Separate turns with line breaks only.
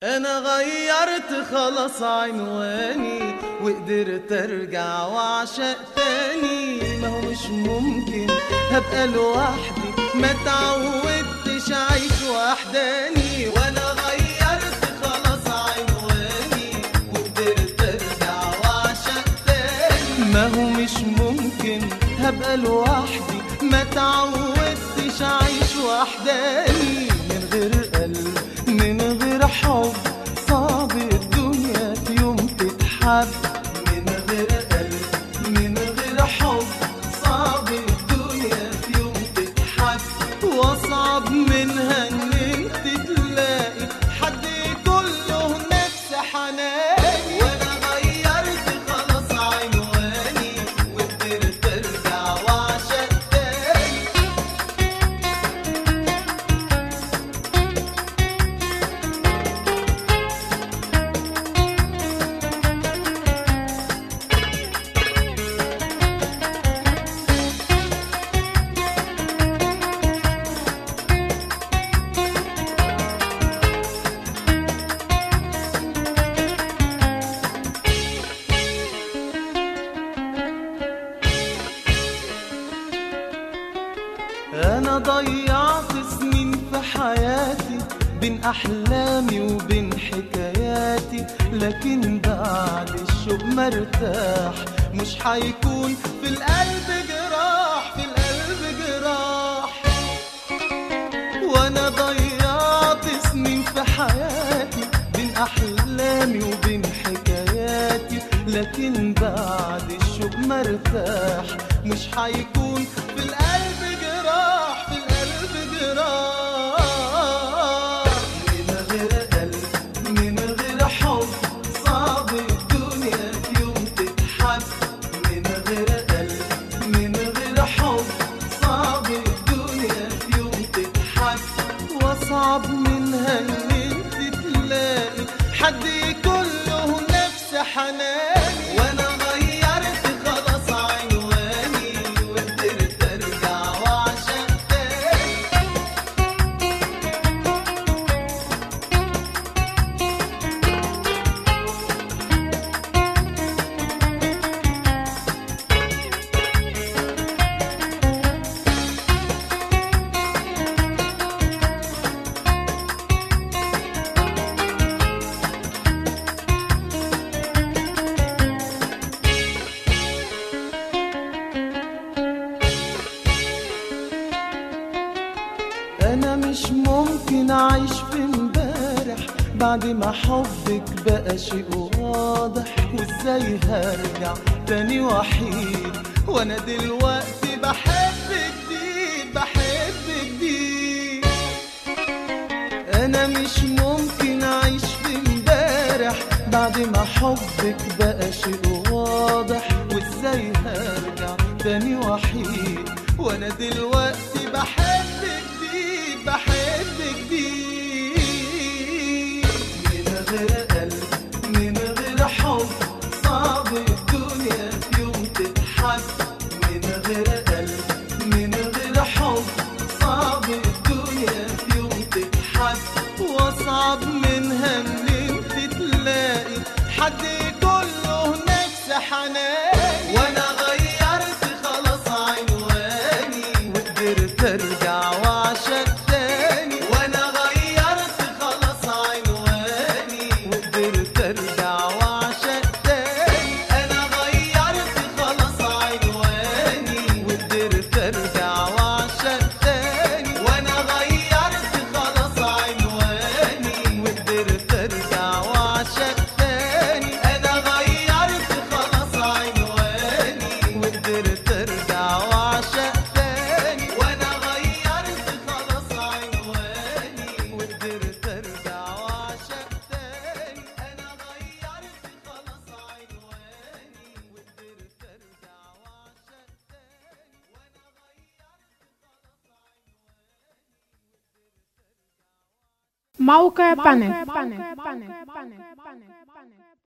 انا غيرت خلاص عنواني وقدرت ارجع واعشق تاني ما هو مش ممكن هبقى لوحدي ما تعودتش اعيش وحداني وانا غيرت خلاص عنواني وقدرت ارجع واعشق تاني ما هو مش ممكن هبقى لوحدي ما تعودتش اعيش وحداني من غير قلب من غير حب صعب الدنيا في يوم تتحب من غير قلب من غير حب صعب الدنيا في يوم تتحب واصعب منها ان انت تلاقي حد كله نفس حناني وانا غيرت خلاص عنواني وقدرت ارجع واعشق تاني انا ضيعت سنين في حياتي بين احلامي وبين حكاياتي لكن بعد الشوق مرتاح مش حيكون في القلب جراح في القلب جراح وانا ضيعت سنين في حياتي بين احلامي وبين حكاياتي لكن بعد الشوق مرتاح مش حيكون في القلب جراح في القلب جراح من غير قلب من غير حب صعب الدنيا في يوم تتحب من غير قلب من غير حب صعب الدنيا في يوم تتحب واصعب منها ان انت تلاقي حد كله نفس حناني وانا غيرت خلاص عنواني وقدرت ارجع واعشق تاني انا مش ممكن اعيش في امبارح بعد ما حبك بقى شيء واضح وازاي هرجع تاني وحيد وانا دلوقتي بحب جديد بحب جديد انا مش ممكن اعيش في امبارح بعد ما حبك بقى شيء واضح وازاي هرجع تاني وحيد وانا دلوقتي بحب جديد بحب جديد من غير قلب من غير حب صعب الدنيا في يوم تتحب من غير قلب من غير حب صعب الدنيا في يوم تتحب واصعب منها ان انت تلاقي حد كله نفس حناني وانا غيرت خلاص عنواني وقدرت ارجع واعشق تاني وانا غيرت خلاص عنواني وقدرت ارجع واعشق تاني انا غيرت خلاص عنواني وقدرت ارجع واعشق تاني وانا غيرت خلاص عنواني وقدرت ارجع واعشق تاني انا غيرت خلاص عنواني وقدرت ارجع واعشق تاني وانا غيرت خلاص عنواني وقدرت ارجع واعشق تاني انا غيرت خلاص عنواني وقدرت ارجع واعشق تاني وانا غيرت
موقع بانل